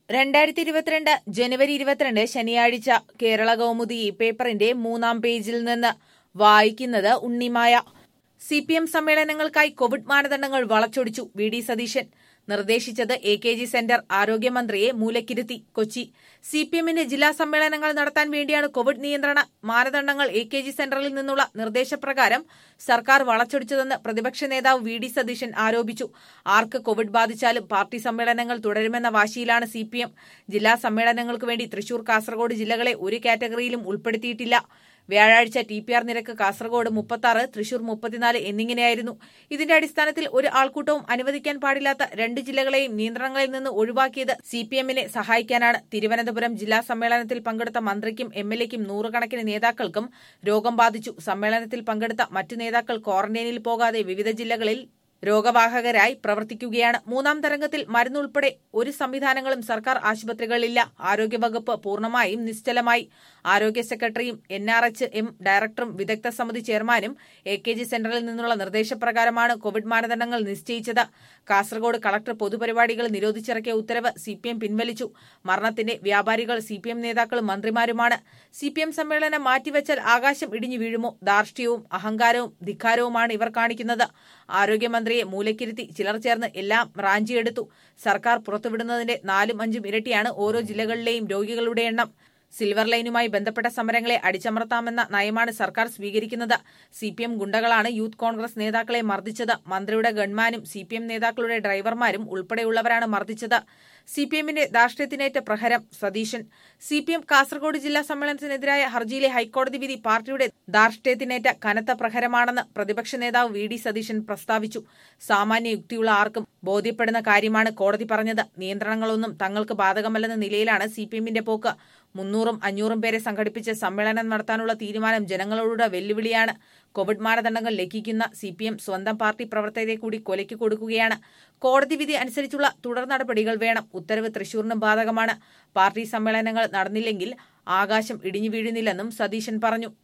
രണ്ടായിരത്തി ഇരുപത്തിരണ്ട് ജനുവരി ഇരുപത്തിരണ്ട് ശനിയാഴ്ച കേരള കൗമുദി ഈ പേപ്പറിന്റെ മൂന്നാം പേജിൽ നിന്ന് വായിക്കുന്നത് ഉണ്ണിമായ സി പി എം സമ്മേളനങ്ങൾക്കായി കോവിഡ് മാനദണ്ഡങ്ങൾ വളച്ചൊടിച്ചു വി ഡി സതീശൻ നിർദ്ദേശിച്ചത് എ കെ ജി സെന്റർ ആരോഗ്യമന്ത്രിയെ മൂലക്കിരുത്തി കൊച്ചി സി പി എമ്മിന്റെ ജില്ലാ സമ്മേളനങ്ങൾ നടത്താൻ വേണ്ടിയാണ് കോവിഡ് നിയന്ത്രണ മാനദണ്ഡങ്ങൾ എ കെ ജി സെന്ററിൽ നിന്നുള്ള നിർദ്ദേശപ്രകാരം സർക്കാർ വളച്ചൊടിച്ചതെന്ന് പ്രതിപക്ഷ നേതാവ് വി ഡി സതീശൻ ആരോപിച്ചു ആർക്ക് കോവിഡ് ബാധിച്ചാലും പാർട്ടി സമ്മേളനങ്ങൾ തുടരുമെന്ന വാശിയിലാണ് സി പി എം ജില്ലാ സമ്മേളനങ്ങൾക്ക് വേണ്ടി തൃശൂർ കാസർഗോഡ് ജില്ലകളെ ഒരു കാറ്റഗറിയിലും ഉൾപ്പെടുത്തിയിട്ടില്ല വ്യാഴാഴ്ച ടി പി ആർ നിരക്ക് കാസർഗോഡ് മുപ്പത്തി തൃശൂർ മുപ്പത്തിനാല് എന്നിങ്ങനെയായിരുന്നു ഇതിന്റെ അടിസ്ഥാനത്തിൽ ഒരു ആൾക്കൂട്ടവും അനുവദിക്കാൻ പാടില്ലാത്ത രണ്ട് ജില്ലകളെയും നിയന്ത്രണങ്ങളിൽ നിന്ന് ഒഴിവാക്കിയത് സി പി എമ്മിനെ സഹായിക്കാനാണ് തിരുവനന്തപുരം ജില്ലാ സമ്മേളനത്തിൽ പങ്കെടുത്ത മന്ത്രിക്കും എം എൽ എക്കും നൂറുകണക്കിന് നേതാക്കൾക്കും രോഗം ബാധിച്ചു സമ്മേളനത്തിൽ പങ്കെടുത്ത മറ്റു നേതാക്കൾ ക്വാറന്റൈനിൽ പോകാതെ വിവിധ ജില്ലകളിൽ രോഗവാഹകരായി പ്രവർത്തിക്കുകയാണ് മൂന്നാം തരംഗത്തിൽ മരുന്നുൾപ്പെടെ ഒരു സംവിധാനങ്ങളും സർക്കാർ ആശുപത്രികളിലില്ല ആരോഗ്യവകുപ്പ് പൂർണ്ണമായും നിശ്ചലമായി ആരോഗ്യ സെക്രട്ടറിയും എൻ ആർ എച്ച് എം ഡയറക്ടറും വിദഗ്ധ സമിതി ചെയർമാനും എ കെ ജി സെന്ററിൽ നിന്നുള്ള നിർദ്ദേശപ്രകാരമാണ് കോവിഡ് മാനദണ്ഡങ്ങൾ നിശ്ചയിച്ചത് കാസർഗോഡ് കളക്ടർ പൊതുപരിപാടികൾ നിരോധിച്ചിറക്കിയ ഉത്തരവ് സി പി എം പിൻവലിച്ചു മരണത്തിന്റെ വ്യാപാരികൾ സി പി എം നേതാക്കളും മന്ത്രിമാരുമാണ് സി പി എം സമ്മേളനം മാറ്റിവെച്ചാൽ ആകാശം ഇടിഞ്ഞു വീഴുമോ ധാർഷ്ട്യവും അഹങ്കാരവും ധിക്കാരവുമാണ് ഇവർ കാണിക്കുന്നത് ആരോഗ്യമന്ത്രിയെ മൂലക്കിരുത്തി ചിലർ ചേർന്ന് എല്ലാം റാഞ്ചിയെടുത്തു സർക്കാർ പുറത്തുവിടുന്നതിന്റെ നാലും അഞ്ചും ഇരട്ടിയാണ് ഓരോ ജില്ലകളിലെയും രോഗികളുടെ എണ്ണം സിൽവർ ലൈനുമായി ബന്ധപ്പെട്ട സമരങ്ങളെ അടിച്ചമർത്താമെന്ന നയമാണ് സർക്കാർ സ്വീകരിക്കുന്നത് സി പി എം ഗുണ്ടകളാണ് യൂത്ത് കോൺഗ്രസ് നേതാക്കളെ മർദ്ദിച്ചത് മന്ത്രിയുടെ ഗൺമാനും സി പി എം നേതാക്കളുടെ ഡ്രൈവർമാരും ഉൾപ്പെടെയുള്ളവരാണ് മർദ്ദിച്ചത് സി പി എമ്മിന്റെ ധാർഷ്ട്യത്തിനേറ്റ പ്രഹരം Satheesan C P M Kasaragod ജില്ലാ സമ്മേളനത്തിനെതിരായ ഹർജിയിലെ ഹൈക്കോടതി വിധി പാർട്ടിയുടെ ധാർഷ്ട്യത്തിനേറ്റ കനത്ത പ്രഹരമാണെന്ന് പ്രതിപക്ഷ നേതാവ് വി ഡി സതീശൻ പ്രസ്താവിച്ചു സാമാന്യ യുക്തിയുള്ള ആർക്കും ബോധ്യപ്പെടുന്ന കാര്യമാണ് കോടതി പറഞ്ഞത് നിയന്ത്രണങ്ങളൊന്നും തങ്ങൾക്ക് ബാധകമല്ലെന്ന നിലയിലാണ് സി പി എമ്മിന്റെ പോക്ക് മുന്നൂറും അഞ്ഞൂറും പേരെ സംഘടിപ്പിച്ച് സമ്മേളനം നടത്താനുള്ള തീരുമാനം ജനങ്ങളോടുള്ള വെല്ലുവിളിയാണ് കോവിഡ് മാനദണ്ഡങ്ങൾ ലംഘിക്കുന്ന സി പി എം സ്വന്തം പാർട്ടി പ്രവർത്തകരെ കൂടി കൊലയ്ക്ക് കൊടുക്കുകയാണ് കോടതി വിധി അനുസരിച്ചുള്ള തുടർ നടപടികൾ വേണം ഉത്തരവ് തൃശൂരിനും ബാധകമാണ് പാർട്ടി സമ്മേളനങ്ങൾ നടന്നില്ലെങ്കിൽ ആകാശം ഇടിഞ്ഞു വീഴുന്നില്ലെന്നും സതീശൻ പറഞ്ഞു